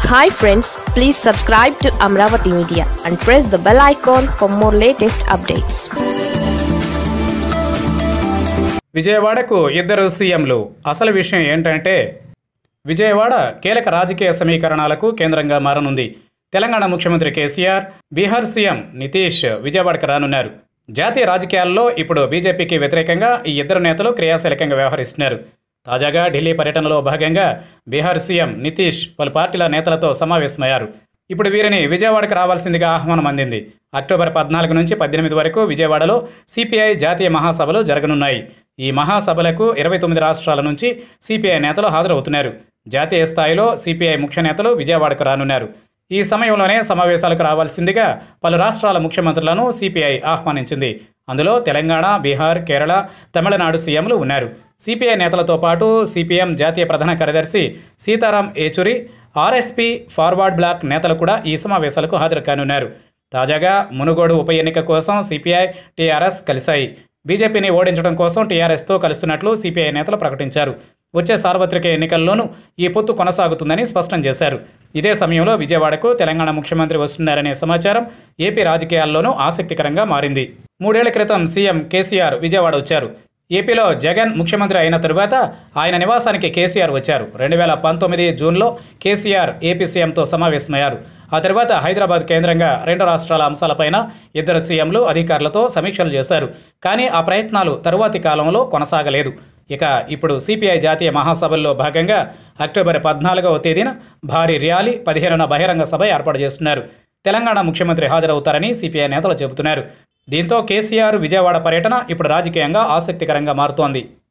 hi friends please subscribe to Amaravati media and press the bell icon for more latest updates విజయవాడకు ఇద్దరు సీఎంలు అసలు విషయం ఏంటంటే విజయవాడ కీలక రాజకీయ సమీకరణాలకు కేంద్రంగా మారనుంది తెలంగాణ ముఖ్యమంత్రి కేసీఆర్ బీహార్ సీఎం నితీష్ విజయవాడకు రానున్నారు జాతీయ రాజకీయాల్లో ఇప్పుడు బీజేపీకి వ్యతిరేకంగా ఈ ఇద్దరు నేతలు క్రియాశీలకంగా వ్యవహరిస్తున్నారు తాజాగా ఢిల్లీ పర్యటనలో భాగంగా బీహార్ సీఎం నితీష్ పలు పార్టీల నేతలతో సమావేశమయ్యారు ఇప్పుడు వీరిని విజయవాడకు రావాల్సిందిగా ఆహ్వానం అందింది అక్టోబర్ పద్నాలుగు నుంచి పద్దెనిమిది వరకు విజయవాడలో సిపిఐ జాతీయ మహాసభలు జరగనున్నాయి ఈ మహాసభలకు ఇరవై తొమ్మిది రాష్ట్రాల నుంచి సిపిఐ నేతలు హాజరవుతున్నారు జాతీయ స్థాయిలో సిపిఐ ముఖ్య నేతలు విజయవాడకు రానున్నారు ఈ సమయంలోనే సమావేశాలకు రావాల్సిందిగా పలు రాష్ట్రాల ముఖ్యమంత్రులను సిపిఐ ఆహ్వానించింది అందులో తెలంగాణ బీహార్ కేరళ తమిళనాడు సీఎంలు ఉన్నారు సిపిఐ నేతలతో పాటు సిపిఎం జాతీయ ప్రధాన కార్యదర్శి Sitaram Yechury RSP forward bloc నేతలు కూడా ఈ సమావేశాలకు హాజరు కానున్నారు తాజాగా మునుగోడు ఉప ఎన్నిక కోసం సిపిఐ టీఆర్ఎస్ కలిశాయి బీజేపీని ఓడించడం కోసం టీఆర్ఎస్తో కలుస్తున్నట్లు సిపిఐ నేతలు ప్రకటించారు వచ్చే సార్వత్రిక ఎన్నికల్లోనూ ఈ పొత్తు కొనసాగుతుందని స్పష్టం చేశారు ఇదే సమయంలో విజయవాడకు తెలంగాణ ముఖ్యమంత్రి వస్తున్నారనే సమాచారం ఏపీ రాజకీయాల్లోనూ ఆసక్తికరంగా మారింది మూడేళ్ల క్రితం సీఎం కేసీఆర్ విజయవాడ వచ్చారు ఏపీలో జగన్ ముఖ్యమంత్రి అయిన తరువాత ఆయన నివాసానికి కేసీఆర్ వచ్చారు రెండు వేల పంతొమ్మిది జూన్లో కేసీఆర్ ఏపీ సీఎంతో సమావేశమయ్యారు ఆ తర్వాత హైదరాబాద్ కేంద్రంగా రెండు రాష్ట్రాల అంశాలపైన ఇద్దరు సీఎంలు అధికారులతో సమీక్షలు చేశారు కానీ ఆ ప్రయత్నాలు తరువాతి కాలంలో కొనసాగలేదు ఇక ఇప్పుడు సిపిఐ జాతీయ మహాసభల్లో భాగంగా అక్టోబర్ పద్నాలుగవ తేదీన భారీ ర్యాలీ పదిహేనున బహిరంగ సభ ఏర్పాటు చేస్తున్నారు తెలంగాణ ముఖ్యమంత్రి హాజరవుతారని సిపిఐ నేతలు చెబుతున్నారు దీంతో కేసీఆర్ విజయవాడ పర్యటన ఇప్పుడు రాజకీయంగా ఆసక్తికరంగా మారుతోంది